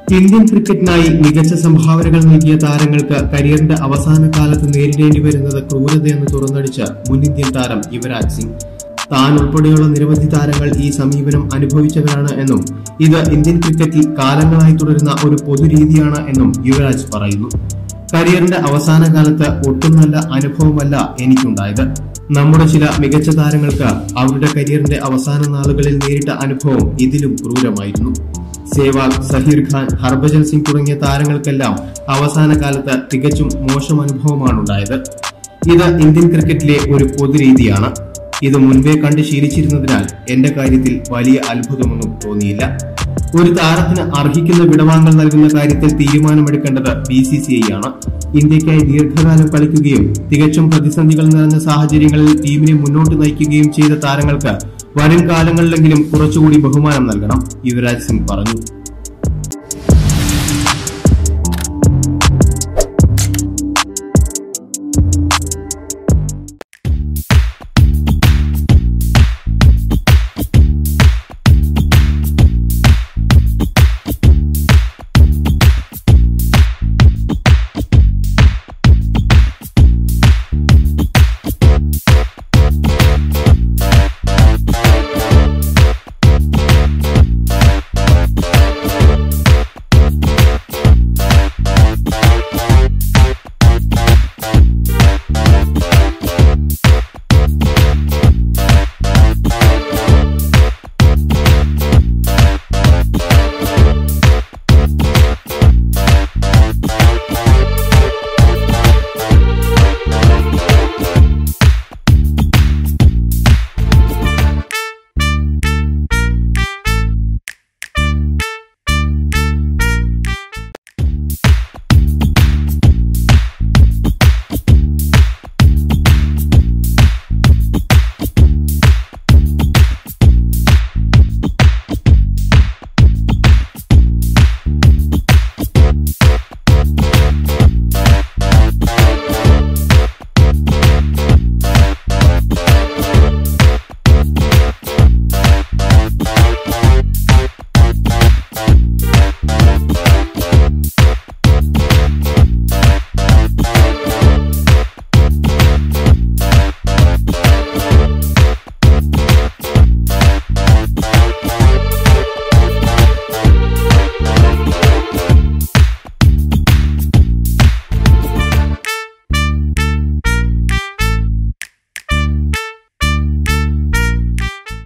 Indian ക്രിക്കറ്റിനായി മികച്ച സംഭാവനകൾ നൽകിയ താരങ്ങൾക്ക് കരിയറിന്റെ അവസാന കാലത്ത് നേരിടേണ്ടി വരുന്നത് ക്രൂരതയെന്ന് തുറന്നടിച്ച മുൻ ഇന്ത്യൻ താരം യുവരാജ് സിംഗ് താൻ ഉൾപ്പെടെയുള്ള നിരവധി താരങ്ങൾ ഈ സമീപനം അനുഭവിച്ചവരാണ് എന്നും ഇത് ഇന്ത്യൻ ക്രിക്കറ്റിൽ കാലങ്ങളായി തുടരുന്ന ഒരു പൊതുരീതിയാണ് എന്നും യുവരാജ് പറയുന്നു കരിയറിന്റെ അവസാന കാലത്ത് ഒട്ടും നല്ല അനുഭവമല്ല എനിക്കുണ്ടായത് നമ്മുടെ ചില മികച്ച താരങ്ങൾക്ക് അവരുടെ കരിയറിന്റെ അവസാന നാളുകളിൽ നേരിട്ട അനുഭവം ഇതിലും ക്രൂരമായിരുന്നു സേവാഗ് സഹീർ ഖാൻ ഹർഭജൻ സിംഗ് തുടങ്ങിയ താരങ്ങൾക്കെല്ലാം അവസാന കാലത്ത് തികച്ചും മോശം അനുഭവമാണുണ്ടായത് ഇത് ഇന്ത്യൻ ക്രിക്കറ്റിലെ ഒരു പൊതുരീതിയാണ് ഇത് മുൻപേ കണ്ട് ശീലിച്ചിരുന്നതിനാൽ എന്റെ കാര്യത്തിൽ വലിയ അത്ഭുതമൊന്നും തോന്നിയില്ല ഒരു താരത്തിന് അർഹിക്കുന്ന വിടവാങ്ങൽ നൽകുന്ന കാര്യത്തിൽ തീരുമാനമെടുക്കേണ്ടത് ബി സി സി ഐ ആണ് ഇന്ത്യക്കായി ദീർഘകാലം കളിക്കുകയും തികച്ചും പ്രതിസന്ധികൾ നിറഞ്ഞ സാഹചര്യങ്ങളിൽ ടീമിനെ മുന്നോട്ട് നയിക്കുകയും ചെയ്ത താരങ്ങൾക്ക് വരും കാലങ്ങളിലെങ്കിലും കുറച്ചുകൂടി ബഹുമാനം നൽകണം യുവരാജ് സിംഗ് പറഞ്ഞു